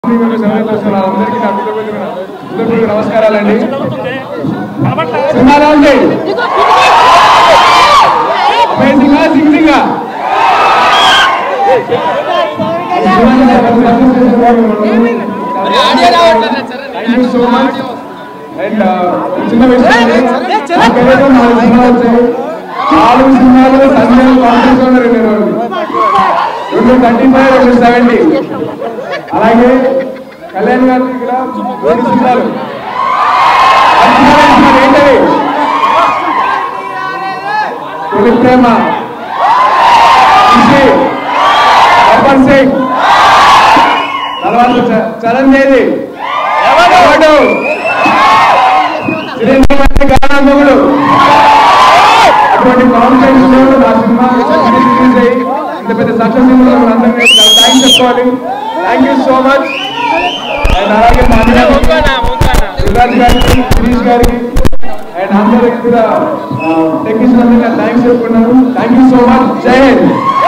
అందరికీ నా హృదయపూర్వక హృదయపూర్వక నమస్కారాలండి సినిమాలో ఉంది అమేజింగా సింగింగా thank you so much and చిన్న విషయం నాకైతే నాలుగు సినిమాలు వచ్చాయి నాలుగు సినిమాలు సంజయ్ కాంగ్రెస్ ఉన్నారు రెండు రోజులు రెండు థర్టీ ఫైవ్ రెండు సెవెంటీ అలాగే కళ్యాణ్ గారి దగ్గర రెండు సినిమాలు మంచి సినిమాలు ఏంటవి తొలి ప్రేమ ఖుషి, గబ్బర్ సింగ్ తర్వాత చ- చరణ్ దేవి ఎవడు చిరంజీవి గానాంగముడు అటువంటి కాన్ఫిడెన్స్ లో నా సినిమా రిలీజ్ అయ్యి ఇంత పెద్ద సక్సెస్ అందరికీ థ్యాంక్స్ చెప్పుకోవాలి thank you so much and అలాగే మా యువరాజ్ గారికి శిరీష్ గారికి అండ్ అందరికి కూడా టెక్నీషియన్ అందరికీ థ్యాంక్స్ చెప్పుకున్నాను థ్యాంక్ యూ సో మచ్ జై హింద్